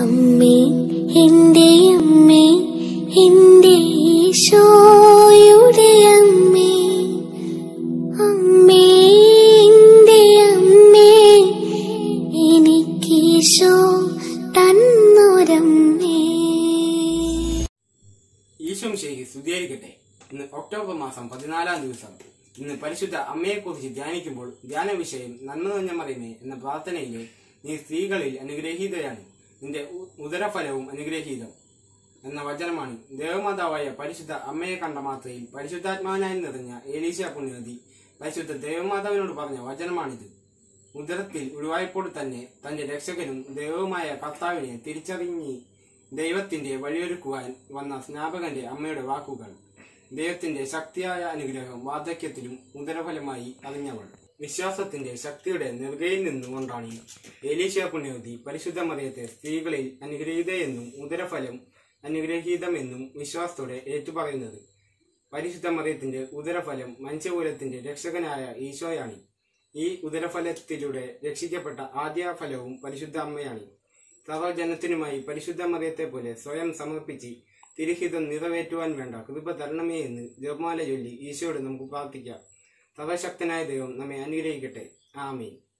അമ്മേ എന്റെ അമ്മേ എന്റെ ഈശോയുടെ അമ്മേ അമ്മേ എന്റെ അമ്മേ എനിക്കീശോ തന്നൊരമ്മേ ഈശോം ശരി സ്തുതിയായിരിക്കട്ടെ ഇന്ന് ഒക്ടോബർ മാസം പതിനാലാം ദിവസം ഇന്ന് പരിശുദ്ധ അമ്മയെക്കുറിച്ച് ധ്യാനിക്കുമ്പോൾ ധ്യാന വിഷയം നന്മ നിറഞ്ഞ മറിയമേ എന്ന പ്രാർത്ഥനയിലെ നീ സ്ത്രീകളിൽ അനുഗ്രഹീതയാണ് നിന്റെ ഉ- ഉദരഫലവും അനുഗ്രഹീതം എന്ന വചനമാണ് ദേവമാതാവായ പരിശുദ്ധ അമ്മയെ കണ്ട മാത്രയിൽ പരിശുദ്ധാത്മാവിനായി നിറഞ്ഞ ഏലീശ പുണ്യനദി പരിശുദ്ധ ദേവമാതാവിനോട് പറഞ്ഞ വചനമാണിത് ഉദരത്തിൽ ഉരുവായപ്പോൾ തന്നെ തന്റെ രക്ഷകനും ദൈവവുമായ കർത്താവിനെ തിരിച്ചറിഞ്ഞ് ദൈവത്തിന്റെ വഴിയൊരുക്കുവാൻ വന്ന സ്നാപകന്റെ അമ്മയുടെ വാക്കുകൾ ദൈവത്തിന്റെ ശക്തിയായ അനുഗ്രഹം വാർദ്ധക്യത്തിലും ഉദരഫലമായി അറിഞ്ഞവൾ വിശ്വാസത്തിന്റെ ശക്തിയുടെ നെറുകയിൽ നിന്നുകൊണ്ടാണ് ഏലീശ പുണ്യവതി പരിശുദ്ധ മറിയത്തെ സ്ത്രീകളിൽ അനുഗ്രഹീതയെന്നും ഉദരഫലം അനുഗ്രഹീതമെന്നും വിശ്വാസത്തോടെ ഏറ്റുപറയുന്നത് പരിശുദ്ധ മറിയത്തിന്റെ ഉദരഫലം മനുഷ്യകുലത്തിന്റെ രക്ഷകനായ ഈശോയാണ് ഈ ഉദരഫലത്തിലൂടെ രക്ഷിക്കപ്പെട്ട ആദ്യ ഫലവും പരിശുദ്ധ അമ്മയാണ് സർവജനത്തിനുമായി പരിശുദ്ധ മറിയത്തെ പോലെ സ്വയം സമർപ്പിച്ച് തിരുഹിതം നിറവേറ്റുവാൻ വേണ്ട കൃപ തരണമേ എന്ന് ജപമാല ചൊല്ലി ഈശോയോട് നമുക്ക് പ്രാർത്ഥിക്കാം സർവശക്തനായ ദൈവം നമ്മെ അനുഗ്രഹിക്കട്ടെ ആമീൻ